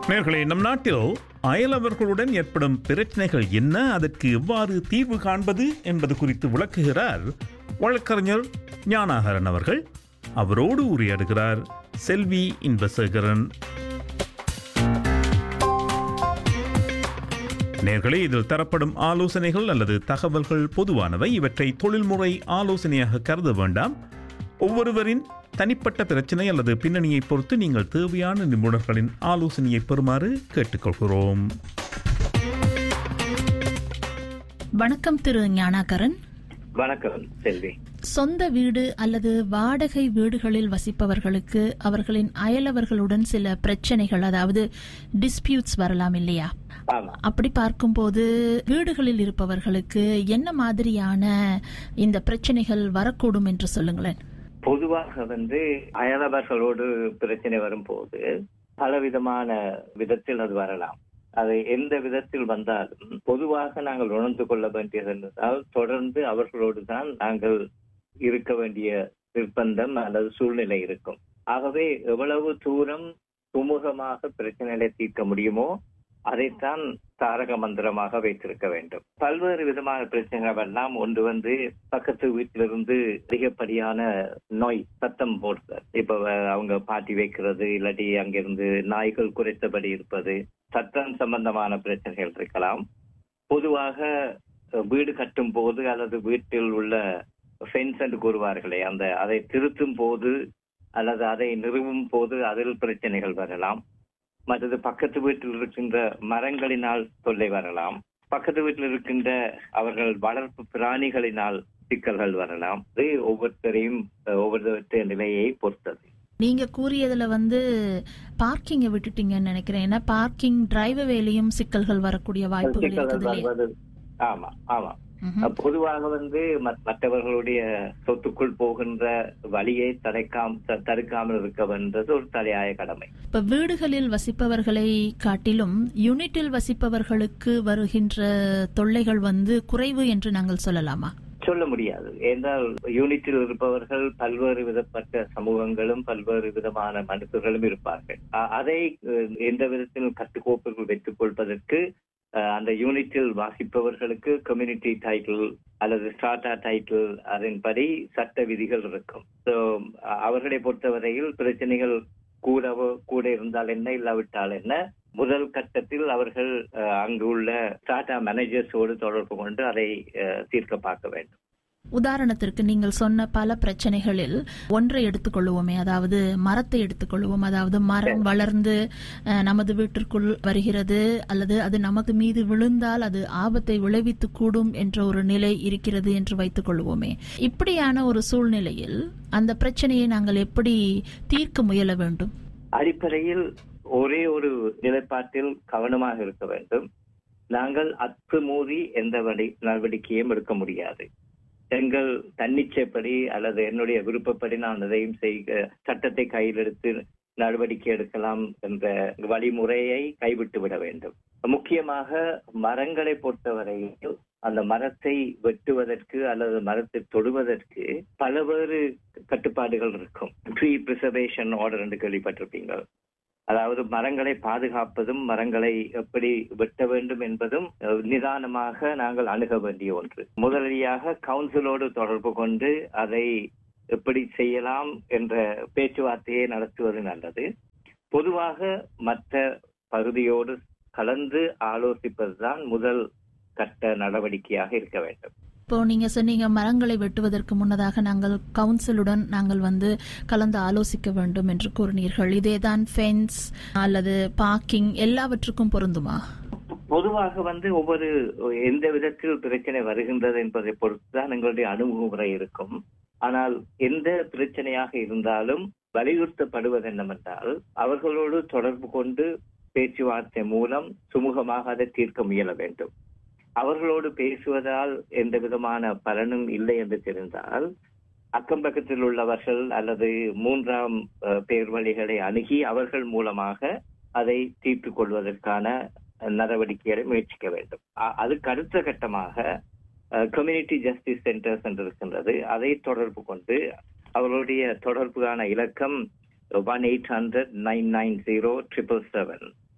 நேர்களே நம் நாட்டில் அயலவர்களுடன் ஏற்படும் பிரச்சனைகள் என்ன அதற்கு எவ்வாறு தீர்வு காண்பது என்பது குறித்து விளக்குகிறார் வழக்கறிஞர் ஞானாகரன் அவர்கள் அவரோடு உரையாடுகிறார் செல்வி இன்பசேகரன் நேர்களே இதில் தரப்படும் ஆலோசனைகள் அல்லது தகவல்கள் பொதுவானவை இவற்றை தொழில்முறை ஆலோசனையாக கருத வேண்டாம் ஒவ்வொருவரின் தனிப்பட்ட பிரச்சனை அல்லது பின்னணியை பொறுத்து நீங்கள் தேவையான நிபுணர்களின் ஆலோசனையை பெறுமாறு கேட்டுக்கொள்கிறோம் வணக்கம் திரு ஞானாகரன் வணக்கம் செல்வி சொந்த வீடு அல்லது வாடகை வீடுகளில் வசிப்பவர்களுக்கு அவர்களின் அயலவர்களுடன் சில பிரச்சனைகள் அதாவது டிஸ்பியூட்ஸ் வரலாம் இல்லையா ஆமா அப்படி பார்க்கும்போது வீடுகளில் இருப்பவர்களுக்கு என்ன மாதிரியான இந்த பிரச்சனைகள் வரக்கூடும் என்று சொல்லுங்களேன் பொதுவாக வந்து அயலவர்களோடு பிரச்சனை வரும்போது பலவிதமான விதத்தில் அது வரலாம் அது எந்த விதத்தில் வந்தாலும் பொதுவாக நாங்கள் உணர்ந்து கொள்ள வேண்டியது என்றால் தொடர்ந்து அவர்களோடு தான் நாங்கள் இருக்க வேண்டிய நிர்பந்தம் அல்லது சூழ்நிலை இருக்கும் ஆகவே எவ்வளவு தூரம் சுமூகமாக பிரச்சனைகளை தீர்க்க முடியுமோ அதைத்தான் தாரக மந்திரமாக வைத்திருக்க வேண்டும் பல்வேறு விதமான பிரச்சனைகள் எல்லாம் ஒன்று வந்து பக்கத்து வீட்டிலிருந்து அதிகப்படியான நோய் சத்தம் போடுறது இப்ப அஹ், அவங்க பாட்டி வைக்கிறது இல்லாட்டி அங்கிருந்து நாய்கள் குறைத்தபடி இருப்பது சத்தம் சம்பந்தமான பிரச்சனைகள் இருக்கலாம் பொதுவாக அஹ், வீடு கட்டும் போது அல்லது வீட்டில் உள்ள ஃபென்ஸ் என்று கூறுவார்களே அந்த அதை திருத்தும் போது அல்லது அதை நிறுவும் போது அதில் பிரச்சனைகள் வரலாம் மற்றது பக்கத்து வீட்டில் இருக்கின்ற மரங்களினால் தொல்லை வரலாம் பக்கத்து வீட்டில் இருக்கின்ற அவர்கள் வளர்ப்பு பிராணிகளினால் சிக்கல்கள் வரலாம் இது ஒவ்வொருத்தரையும் அஹ், ஒவ்வொருத்தருடைய நிலையை பொறுத்தது நீங்க கூறியதுல வந்து பார்க்கிங்கை விட்டுட்டீங்கன்னு நினைக்கிறேன் ஏன்னா பார்க்கிங் டிரைவ் வேலையும் சிக்கல்கள் வரக்கூடிய வாய்ப்புகள் சிக்கல்கள் இருக்குது இல்லையா வருவது ஆமா ஆமா ம்ஹும். பொதுவாக வந்து மத்- மற்றவர்களுடைய சொத்துக்குள் போகின்ற வழியை தடைக்காம் த- தடுக்காமல் இருக்க வேண்டது ஒரு தலையாய கடமை இப்ப வீடுகளில் வசிப்பவர்களை காட்டிலும் யூனிட்டில் வசிப்பவர்களுக்கு வருகின்ற தொல்லைகள் வந்து குறைவு என்று நாங்கள் சொல்லலாமா சொல்ல முடியாது என்றால் யூனிட்டில் இருப்பவர்கள் பல்வேறு விதப்பட்ட சமூகங்களும் பல்வேறு விதமான மனிதர்களும் இருப்பார்கள் அ- அதை அஹ், எந்த விதத்திலும் கட்டுக்கோப்புகள் வைத்துக் கொள்வதற்கு அஹ், அந்த யூனிட்டில் வாசிப்பவர்களுக்கு கம்யூனிட்டி டைட்டில் அல்லது ஸ்டார்டா டைட்டில் அதன்படி சட்ட விதிகள் இருக்கும் ஸோ அவர்களை பொறுத்தவரையில் பிரச்சனைகள் கூடவோ கூட இருந்தால் என்ன இல்லாவிட்டால் என்ன முதல் கட்டத்தில் அவர்கள் அஹ், அங்கு உள்ள ஸ்டார்டா மேனேஜர்ஸோடு தொடர்பு கொண்டு அதை அஹ், தீர்க்க பார்க்க வேண்டும் உதாரணத்திற்கு நீங்கள் சொன்ன பல பிரச்சனைகளில் ஒன்றை எடுத்துக்கொள்வோமே அதாவது மரத்தை எடுத்துக்கொள்வோம் அதாவது மரம் வளர்ந்து அஹ், நமது வீட்டிற்குள் வருகிறது அல்லது அது நமது மீது விழுந்தால் அது ஆபத்தை விளைவித்து கூடும் என்ற ஒரு நிலை இருக்கிறது என்று வைத்துக் கொள்வோமே இப்படியான ஒரு சூழ்நிலையில் அந்த பிரச்சனையை நாங்கள் எப்படி தீர்க்க முயல வேண்டும் அடிப்படையில் ஒரே ஒரு நிலைப்பாட்டில் கவனமாக இருக்க வேண்டும் நாங்கள் அத்துமூறி எந்த வடி நடவடிக்கையும் எடுக்க முடியாது எங்கள் தன்னிச்சைப்படி அல்லது என்னுடைய விருப்பப்படி நான் எதையும் செய்க சட்டத்தை கையில் எடுத்து நடவடிக்கை எடுக்கலாம் என்ற வழிமுறையை கைவிட்டு விட வேண்டும் முக்கியமாக மரங்களை பொறுத்தவரையில் அந்த மரத்தை வெட்டுவதற்கு அல்லது மரத்தை தொடுவதற்கு பலவேறு கட்டுப்பாடுகள் இருக்கும் ட்ரீ பிரிசர்வேஷன் ஆர்டர் என்று கேள்விப்பட்டிருப்பீங்க அதாவது மரங்களை பாதுகாப்பதும் மரங்களை எப்படி வெட்ட வேண்டும் என்பதும் அஹ், நிதானமாக நாங்கள் அணுக வேண்டிய ஒன்று முதலியாக கவுன்சிலோடு தொடர்பு கொண்டு அதை எப்படி செய்யலாம் என்ற பேச்சுவார்த்தையை நடத்துவது நல்லது பொதுவாக மற்ற பகுதியோடு கலந்து ஆலோசிப்பதுதான் முதல் கட்ட நடவடிக்கையாக இருக்க வேண்டும் இப்போ நீங்க சொன்னீங்க மரங்களை வெட்டுவதற்கு முன்னதாக நாங்கள் கவுன்சிலுடன் நாங்கள் வந்து கலந்து ஆலோசிக்க வேண்டும் என்று கூறினீர்கள் இதேதான் ஃபென்ஸ் அல்லது பார்க்கிங் எல்லாவற்றுக்கும் பொருந்துமா பொதுவாக வந்து ஒவ்வொரு எந்த விதத்தில் பிரச்சனை வருகின்றது என்பதை பொறுத்துதான் எங்களுடைய அணுகுமுறை இருக்கும் ஆனால் எந்த பிரச்சனையாக இருந்தாலும் வலியுறுத்தப்படுவது என்னவென்றால் அவர்களோடு தொடர்பு கொண்டு பேச்சுவார்த்தை மூலம் சுமூகமாக அதை தீர்க்க முயல வேண்டும் அவர்களோடு பேசுவதால் எந்த விதமான பலனும் இல்லை என்று தெரிந்தால் அக்கம் பக்கத்தில் உள்ளவர்கள் அல்லது மூன்றாம் அஹ், பேர் வழிகளை அணுகி அவர்கள் மூலமாக அதை தீர்த்துக் கொள்வதற்கான நடவடிக்கைகளை முயற்சிக்க வேண்டும் அ- அதுக்கு அடுத்த கட்டமாக கம்யூனிட்டி ஜஸ்டிஸ் சென்டர்ஸ் என்று இருக்கின்றது அதை தொடர்பு கொண்டு அவர்களுடைய தொடர்புக்கான இலக்கம் one eight hundred nine nine zero triple seven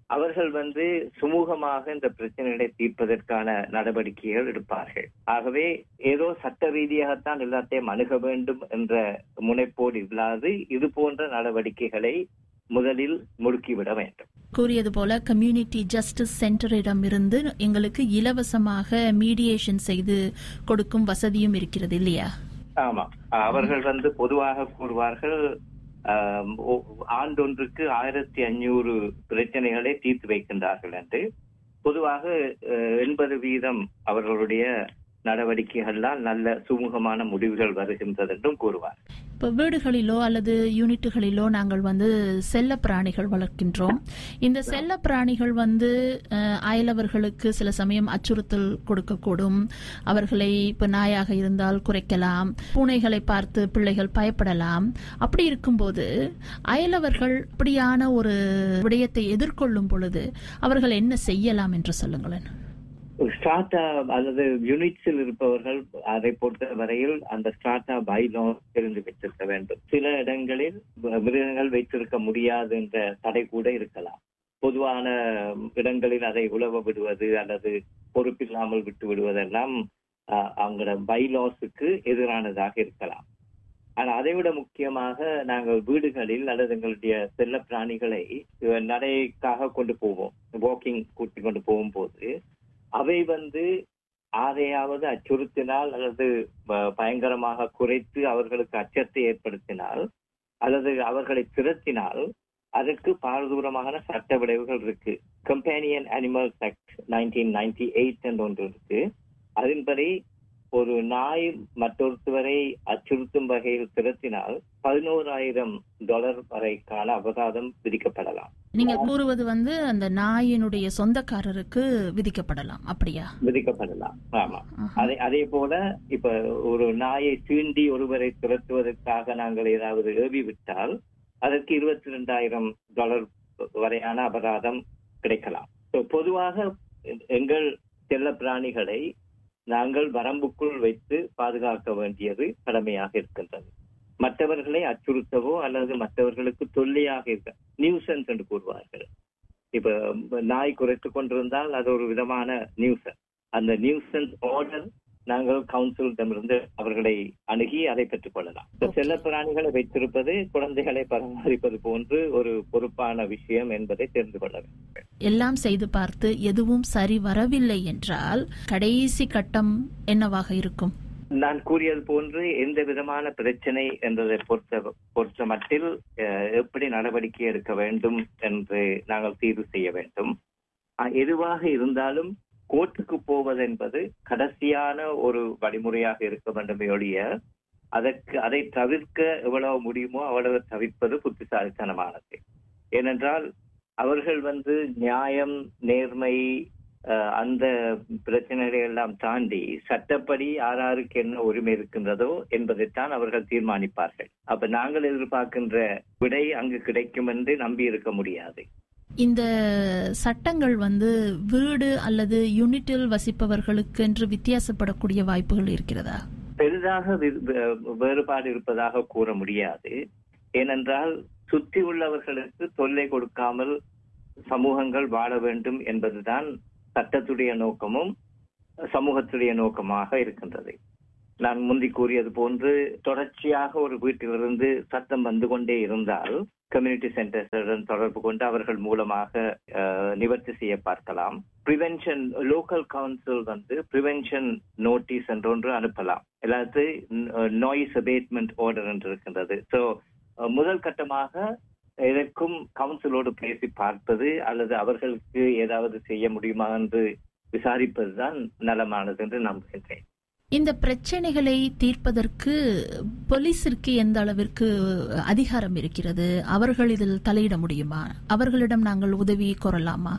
அவர்கள் வந்து சுமூகமாக இந்த பிரச்சனைகளை தீர்ப்பதற்கான நடவடிக்கைகள் எடுப்பார்கள் ஆகவே ஏதோ சட்ட ரீதியாகத்தான் எல்லாத்தையும் அணுக வேண்டும் என்ற முனைப்போடு இல்லாது இது போன்ற நடவடிக்கைகளை முதலில் முடுக்கிவிட வேண்டும் கூறியது போல கம்யூனிட்டி ஜஸ்டிஸ் சென்டரிடம் இருந்து எங்களுக்கு இலவசமாக மீடியேஷன் செய்து கொடுக்கும் வசதியும் இருக்கிறது இல்லையா ஆமா அவர்கள் வந்து பொதுவாக கூறுவார்கள் ஆம், ஒ- ஆண்டொன்றுக்கு ஆயிரத்தி அஞ்சூறு பிரச்சனைகளை தீர்த்து வைக்கின்றார்கள் என்று பொதுவாக அஹ், எண்பது வீதம் அவர்களுடைய நடவடிக்கைகளால் நல்ல சுமூகமான முடிவுகள் வருகின்றது என்றும் கூறுவார் இப்போ வீடுகளிலோ அல்லது யூனிட்டுகளிலோ நாங்கள் வந்து செல்ல பிராணிகள் வளர்க்கின்றோம் இந்த செல்ல பிராணிகள் வந்து அஹ், அயலவர்களுக்கு சில சமயம் அச்சுறுத்தல் கொடுக்கக்கூடும் அவர்களை இப்போ நாயாக இருந்தால் குறைக்கலாம் பூனைகளை பார்த்து பிள்ளைகள் பயப்படலாம் அப்படி இருக்கும்போது அயலவர்கள் அப்படியான ஒரு விடயத்தை எதிர்கொள்ளும் பொழுது அவர்கள் என்ன செய்யலாம் என்று சொல்லுங்களேன் ஸ்டார்டா அல்லது யூனிட்ஸில் இருப்பவர்கள் அதை பொறுத்த வரையில் அந்த ஸ்டார்டா பைலோ தெரிந்து வைத்திருக்க வேண்டும் சில இடங்களில் மிருகங்கள் வைத்திருக்க முடியாது என்ற தடை கூட இருக்கலாம் பொதுவான இடங்களில் அதை உழவ விடுவது அல்லது பொறுப்பில்லாமல் விட்டு விடுவதெல்லாம் அஹ், அவங்களோட பைலாஸுக்கு எதிரானதாக இருக்கலாம் ஆனா அதை விட முக்கியமாக நாங்கள் வீடுகளில் அல்லது எங்களுடைய செல்ல பிராணிகளை அஹ், நடைக்காக கொண்டு போவோம் வாக்கிங் கூட்டி கொண்டு போகும்போது அவை வந்து ஆரையாவது அச்சுறுத்தினால் அல்லது ப- பயங்கரமாக குறைத்து அவர்களுக்கு அச்சத்தை ஏற்படுத்தினால் அல்லது அவர்களை திரட்டினால் அதற்கு பாரதூரமான சட்ட விளைவுகள் இருக்கு companion animals act nineteen ninety eight என்று ஒன்று இருக்கு அதன்படி ஒரு நாய் மற்றொருத்தவரை அச்சுறுத்தும் வகையில் திரட்டினால் பதினோராயிரம் டாலர் வரைக்கான அபராதம் விதிக்கப்படலாம் நீங்க கூறுவது வந்து அந்த நாயினுடைய சொந்தக்காரருக்கு விதிக்கப்படலாம் அப்படியா விதிக்கப்படலாம் ஆமா ஆஹா. அதே அதே போல இப்ப ஒரு நாயை தீண்டி ஒருவரை துரத்துவதற்காக நாங்கள் ஏதாவது ஏவி விட்டால் அதற்கு இருபத்தி ரெண்டாயிரம் டாலர் வரையான அபராதம் கிடைக்கலாம் So, பொதுவாக எங்கள் செல்ல பிராணிகளை நாங்கள் வரம்புக்குள் வைத்து பாதுகாக்க வேண்டியது கடமையாக இருக்கின்றது மற்றவர்களை அச்சுறுத்தவோ அல்லது மற்றவர்களுக்கு தொல்லையாக இருக்க நியூசன்ஸ் என்று கூறுவார்கள் இப்ப நாய் குறைத்துக் கொண்டிருந்தால் அது ஒரு விதமான நியூசன் அந்த நியூசன்ஸ் ஆர்டர் நாங்கள் கவுன்சிலிடமிருந்து அவர்களை அணுகி அதை பெற்றுக் கொள்ளலாம் இந்த செல்ல பிராணிகளை வைத்திருப்பது குழந்தைகளை பராமரிப்பது போன்று ஒரு பொறுப்பான விஷயம் என்பதை தெரிந்து கொள்ள வேண்டும் எல்லாம் செய்து பார்த்து எதுவும் சரி வரவில்லை என்றால் கடைசி கட்டம் என்னவாக இருக்கும் நான் கூறியது போன்று எந்த விதமான பிரச்சனை என்பதை பொறுத்த பொறுத்த மட்டில் அஹ், எப்படி நடவடிக்கை எடுக்க வேண்டும் என்று நாங்கள் தீர்வு செய்ய வேண்டும் அஹ், எதுவாக இருந்தாலும் கோர்ட்டுக்கு போவது என்பது கடைசியான ஒரு வழிமுறையாக இருக்க வேண்டுமே ஒழிய அதற்கு அதை தவிர்க்க எவ்வளவு முடியுமோ அவ்வளவு தவிர்ப்பது புத்திசாலித்தனமானது ஏனென்றால் அவர்கள் வந்து நியாயம் நேர்மை அஹ், அந்த பிரச்சனைகளை எல்லாம் தாண்டி சட்டப்படி யாராருக்கு என்ன உரிமை இருக்கின்றதோ என்பதைத்தான் அவர்கள் தீர்மானிப்பார்கள் அப்ப நாங்கள் எதிர்பார்க்கின்ற விடை அங்கு கிடைக்கும் என்று நம்பி இருக்க முடியாது இந்த சட்டங்கள் வந்து வீடு அல்லது யூனிட்டில் வசிப்பவர்களுக்கு என்று வித்தியாசப்படக்கூடிய வாய்ப்புகள் இருக்கிறதா பெரிதாக வி- வே- வேறுபாடு இருப்பதாக கூற முடியாது ஏனென்றால் சுற்றி உள்ளவர்களுக்கு தொல்லை கொடுக்காமல் சமூகங்கள் வாழ வேண்டும் என்பதுதான் சட்டத்துடைய நோக்கமும் சமூகத்துடைய நோக்கமாக இருக்கின்றது நான் முந்தி கூறியது போன்று தொடர்ச்சியாக ஒரு வீட்டிலிருந்து சத்தம் வந்து கொண்டே இருந்தால் கம்யூனிட்டி சென்டர்ஸுடன் தொடர்பு கொண்டு அவர்கள் மூலமாக அஹ், நிவர்த்தி செய்ய பார்க்கலாம் ப்ரிவென்ஷன் லோக்கல் கவுன்சில் வந்து ப்ரிவென்ஷன் நோட்டீஸ் என்று ஒன்று அனுப்பலாம் அதாவது நாய்ஸ் அபேட்மெண்ட் ஆர்டர் என்று இருக்கின்றது ஸோ முதல் கட்டமாக இதற்கும் கவுன்சிலோடு பேசி பார்ப்பது அல்லது அவர்களுக்கு ஏதாவது செய்ய முடியுமா என்று விசாரிப்பதுதான் நலமானது என்று நம்புகின்றேன் இந்த பிரச்சனைகளை தீர்ப்பதற்கு போலீசிற்கு எந்த அளவிற்கு அதிகாரம் இருக்கிறது அவர்கள் இதில் தலையிட முடியுமா அவர்களிடம் நாங்கள் உதவி கோரலாமா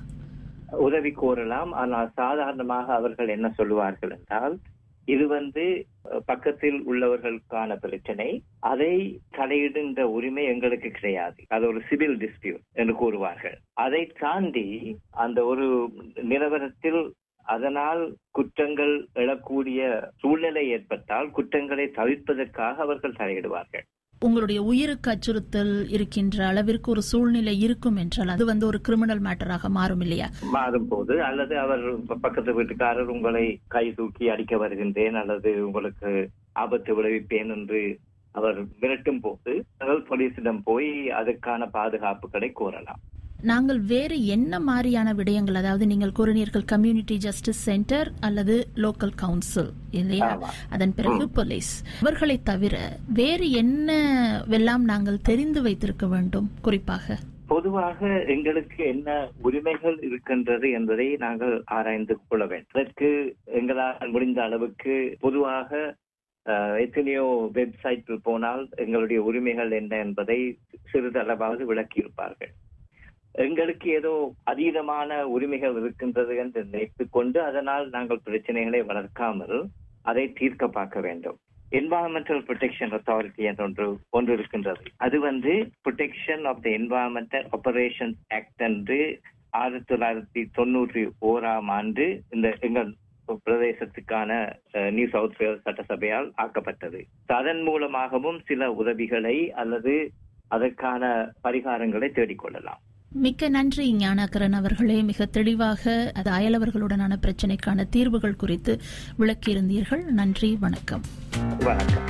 உதவி கோரலாம் ஆனால் சாதாரணமாக அவர்கள் என்ன சொல்லுவார்கள் என்றால் இது வந்து அஹ், பக்கத்தில் உள்ளவர்களுக்கான பிரச்சனை அதை தலையிடுகின்ற உரிமை எங்களுக்கு கிடையாது அது ஒரு சிவில் டிஸ்பியூட் என்று கூறுவார்கள் அதை தாண்டி அந்த ஒரு நிலவரத்தில் அதனால் குற்றங்கள் எழக்கூடிய சூழ்நிலை ஏற்பட்டால் குற்றங்களை தவிர்ப்பதற்காக அவர்கள் தலையிடுவார்கள் உங்களுடைய உயிருக்கு அச்சுறுத்தல் இருக்கின்ற அளவிற்கு ஒரு சூழ்நிலை இருக்கும் என்றால் அது வந்து ஒரு கிரிமினல் மேட்டராக மாறும் இல்லையா மாறும் போது அல்லது அவர் ப- பக்கத்து வீட்டுக்காரர் உங்களை கை தூக்கி அடிக்க வருகின்றேன் அல்லது உங்களுக்கு ஆபத்து விளைவிப்பேன் என்று அவர் மிரட்டும் போது நீங்கள் போலீசிடம் போய் அதற்கான பாதுகாப்புகளை கோரலாம் நாங்கள் வேறு என்ன மாதிரியான விடயங்கள் அதாவது நீங்கள் கூறினீர்கள் கம்யூனிட்டி ஜஸ்டிஸ் சென்டர் அல்லது லோக்கல் கவுன்சில் இல்லையா ஆமா. அதன் பிறகு போலீஸ் இவர்களை தவிர வேறு என்னவெல்லாம் நாங்கள் தெரிந்து வைத்திருக்க வேண்டும் குறிப்பாக பொதுவாக எங்களுக்கு என்ன உரிமைகள் இருக்கின்றது என்பதை நாங்கள் ஆராய்ந்து கொள்ள வேண்டும் அதற்கு எங்களால் முடிந்த அளவுக்கு பொதுவாக அஹ், எத்தனையோ வெப்சைட்டில் போனால் எங்களுடைய உரிமைகள் என்ன என்பதை சிறிதளவாவது விளக்கியிருப்பார்கள் எங்களுக்கு ஏதோ அதீதமான உரிமைகள் இருக்கின்றது என்று நினைத்துக் கொண்டு அதனால் நாங்கள் பிரச்சனைகளை வளர்க்காமல் அதை தீர்க்க பார்க்க வேண்டும் என்வாயன்மெண்டல் ப்ரொடெக்ஷன் அத்தாரிட்டி என்ற ஒன்று ஒன்று இருக்கின்றது அது வந்து protection of the environmental operation act என்று ஆயிரத்தி தொள்ளாயிரத்தி தொண்ணூற்றி ஓராம் ஆண்டு இந்த எங்கள் பிரதேசத்துக்கான அஹ், நியூ சவுத் வேல்ஸ் சட்டசபையால் ஆக்கப்பட்டது அதன் மூலமாகவும் சில உதவிகளை அல்லது அதற்கான பரிகாரங்களை தேடிக்கொள்ளலாம் மிக்க நன்றி ஞானாகரன் அவர்களே மிக தெளிவாக அது அயலவர்களுடனான பிரச்சனைக்கான தீர்வுகள் குறித்து விளக்கியிருந்தீர்கள் நன்றி வணக்கம் வணக்கம்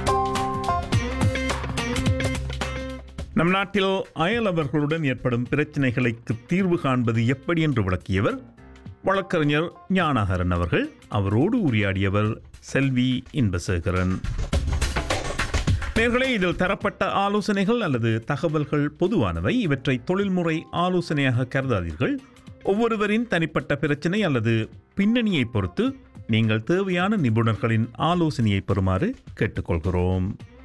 நம் நாட்டில் அயலவர்களுடன் ஏற்படும் பிரச்சினைகளுக்கு தீர்வு காண்பது எப்படி என்று விளக்கியவர் வழக்கறிஞர் ஞானாகரன் அவர்கள் அவரோடு உரையாடியவர் செல்வி இன்பசேகரன் நேர்களே இதில் தரப்பட்ட ஆலோசனைகள் அல்லது தகவல்கள் பொதுவானவை இவற்றை தொழில்முறை ஆலோசனையாக கருதாதீர்கள் ஒவ்வொருவரின் தனிப்பட்ட பிரச்சனை அல்லது பின்னணியை பொறுத்து நீங்கள் தேவையான நிபுணர்களின் ஆலோசனையை பெறுமாறு கேட்டுக்கொள்கிறோம்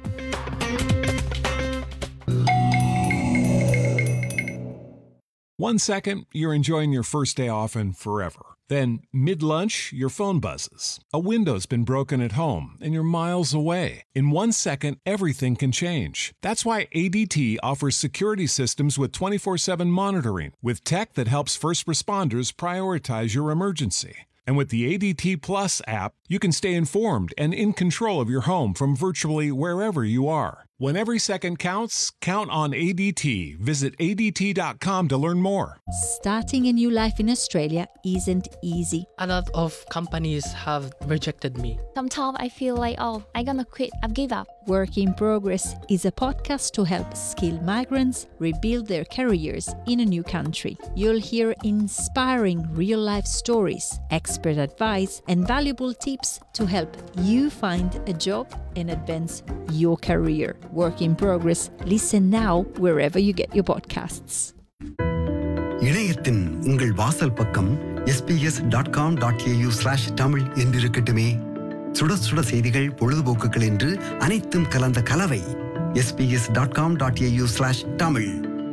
One second, you're enjoying your first day off and forever. Then, mid lunch, your phone buzzes. A window's been broken at home and you're miles away. In one second, everything can change. That's why ADT offers security systems with 24 7 monitoring, with tech that helps first responders prioritize your emergency. And with the ADT Plus app, you can stay informed and in control of your home from virtually wherever you are. When every second counts, count on ADT. Visit ADT.com to learn more. Starting a new life in Australia isn't easy. A lot of companies have rejected me. Sometimes I feel like, oh, I'm gonna quit. I've give up. Work in Progress is a podcast to help skilled migrants rebuild their careers in a new country. You'll hear inspiring real life stories, expert advice, and valuable tips to help you find a job and advance your career. Work in Progress. Listen now wherever you get your podcasts. இணையத்தின் உங்கள் வாசல் பக்கம் SBS dot com dot AU slash Tamil என்றிருக்கட்டுமே சுட சுட செய்திகள் பொழுதுபோக்குகள் என்று அனைத்தும் கலந்த கலவை SBS dot com dot AU slash Tamil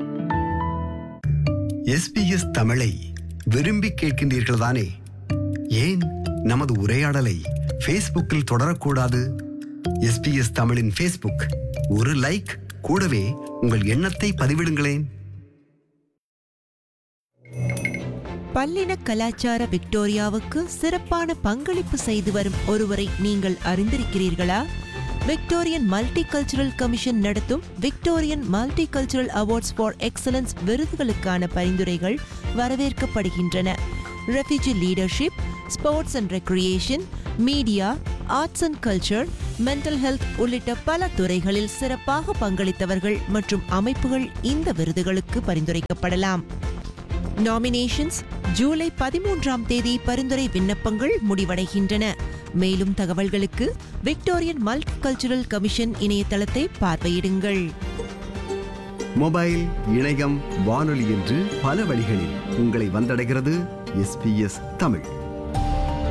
SBS தமிழை விரும்பி கேட்கின்றீர்கள் தானே ஏன் நமது உரையாடலை ஃபேஸ்புக்கில் தொடரக்கூடாது எஸ்பிஎஸ் தமிழின் ஃபேஸ்புக் ஒரு லைக் கூடவே உங்கள் எண்ணத்தை பதிவிடுங்களேன் பல்லின கலாச்சார விக்டோரியாவுக்கு சிறப்பான பங்களிப்பு செய்து வரும் ஒருவரை நீங்கள் அறிந்திருக்கிறீர்களா விக்டோரியன் மல்டி கல்ச்சுரல் கமிஷன் நடத்தும் Victorian multicultural awards for excellence விருதுகளுக்கான பரிந்துரைகள் வரவேற்கப்படுகின்றன refugee leadership sports and recreation media arts and culture mental health உள்ளிட்ட பல துறைகளில் சிறப்பாக பங்களித்தவர்கள் மற்றும் அமைப்புகள் இந்த விருதுகளுக்கு பரிந்துரைக்கப்படலாம் நாமினேஷன்ஸ் ஜூலை பதிமூன்றாம் தேதி பரிந்துரை விண்ணப்பங்கள் முடிவடைகின்றன மேலும் தகவல்களுக்கு விக்டோரியன் மல்டி கல்ச்சுரல் கமிஷன் இணையதளத்தை பார்வையிடுங்கள் மொபைல் இணையம் வானொலி என்று பல வழிகளில் உங்களை வந்தடைகிறது எஸ்பிஎஸ் தமிழ்